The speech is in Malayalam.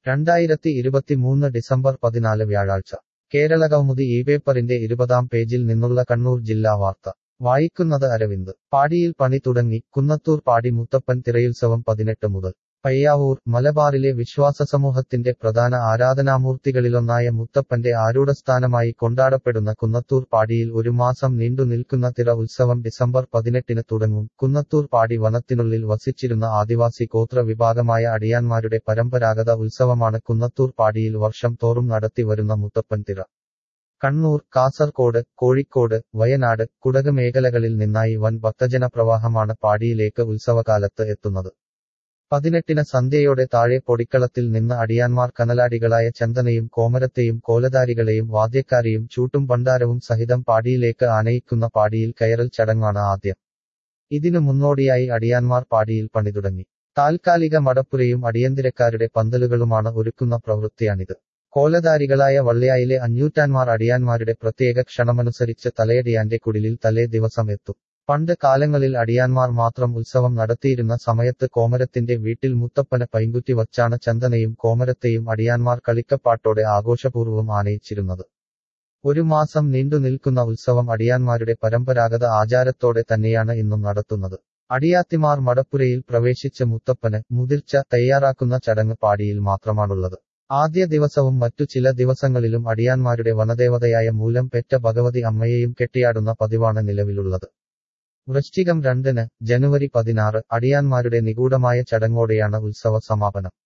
രണ്ടായിരത്തി ഇരുപത്തിമൂന്ന് ഡിസംബർ പതിനാല് വ്യാഴാഴ്ച കേരളകൗമുദി ഈ പേപ്പറിന്റെ ഇരുപതാം പേജിൽ നിന്നുള്ള കണ്ണൂർ ജില്ലാ വാർത്ത വായിക്കുന്നത് അരവിന്ദ് പാടിയിൽ പണി തുടങ്ങി കുന്നത്തൂർ പാടി മുത്തപ്പൻ തിറയുത്സവം പതിനെട്ട് മുതൽ പയ്യാവൂർ മലബാറിലെ വിശ്വാസ സമൂഹത്തിന്റെ പ്രധാന ആരാധനാമൂർത്തികളിലൊന്നായ മുത്തപ്പന്റെ ആരൂഢസ്ഥാനമായി കൊണ്ടാടപ്പെടുന്ന കുന്നത്തൂർ പാടിയിൽ ഒരു മാസം നീണ്ടു നിൽക്കുന്ന തിറ ഉത്സവം ഡിസംബർ പതിനെട്ടിന് തുടങ്ങും കുന്നത്തൂർ പാടി വനത്തിനുള്ളിൽ വസിച്ചിരുന്ന ആദിവാസി ഗോത്ര വിഭാഗമായ അടിയാന്മാരുടെ പരമ്പരാഗത ഉത്സവമാണ് കുന്നത്തൂർ പാടിയിൽ വർഷം തോറും നടത്തി വരുന്ന മുത്തപ്പൻ തിറ കണ്ണൂർ കാസർകോട് കോഴിക്കോട് വയനാട് കുടക് മേഖലകളിൽ നിന്നായി വൻ ഭക്തജന പ്രവാഹമാണ് പാടിയിലേക്ക് ഉത്സവകാലത്ത് എത്തുന്നത് പതിനെട്ടിന് സന്ധ്യയോടെ താഴെ പൊടിക്കളത്തിൽ നിന്ന് അടിയാന്മാർ കനലാടികളായ ചന്ദനയും കോമരത്തെയും കോലധാരികളെയും വാദ്യക്കാരെയും ചൂട്ടും ഭണ്ഡാരവും സഹിതം പാടിയിലേക്ക് ആനയിക്കുന്ന പാടിയിൽ കയറൽ ചടങ്ങാണ് ആദ്യം ഇതിനു മുന്നോടിയായി അടിയാന്മാർ പാടിയിൽ പണി തുടങ്ങി താൽക്കാലിക മടപ്പുരയും അടിയന്തിരക്കാരുടെ പന്തലുകളുമാണ് ഒരുക്കുന്ന പ്രവൃത്തിയാണിത് കോലധാരികളായ വള്ളിയായിലെ അഞ്ഞൂറ്റാന്മാർ അടിയാന്മാരുടെ പ്രത്യേക ക്ഷണമനുസരിച്ച് തലയടിയാന്റെ കുടിലിൽ തലേ ദിവസം എത്തും പണ്ട് കാലങ്ങളിൽ അടിയാന്മാർ മാത്രം ഉത്സവം നടത്തിയിരുന്ന സമയത്ത് കോമരത്തിന്റെ വീട്ടിൽ മുത്തപ്പന് പൈങ്കുറ്റി വച്ചാണ് ചന്ദനയും കോമരത്തെയും അടിയാന്മാർ കളിക്കപ്പാട്ടോടെ ആഘോഷപൂർവ്വം ആനയിച്ചിരുന്നത് ഒരു മാസം നീണ്ടു നിൽക്കുന്ന ഉത്സവം അടിയാന്മാരുടെ പരമ്പരാഗത ആചാരത്തോടെ തന്നെയാണ് ഇന്നും നടത്തുന്നത് അടിയാത്തിമാർ മടപ്പുരയിൽ പ്രവേശിച്ച മുത്തപ്പന് മുതിർച്ച തയ്യാറാക്കുന്ന ചടങ്ങ് പാടിയിൽ മാത്രമാണുള്ളത് ആദ്യ ദിവസവും മറ്റു ചില ദിവസങ്ങളിലും അടിയാന്മാരുടെ വനദേവതയായ മൂലം പെറ്റ ഭഗവതി അമ്മയെയും കെട്ടിയാടുന്ന പതിവാണ് നിലവിലുള്ളത് വൃശ്ചികം രണ്ടിന് ജനുവരി പതിനാറ് അടിയാന്മാരുടെ നിഗൂഢമായ ചടങ്ങോടെയാണ് ഉത്സവ സമാപനം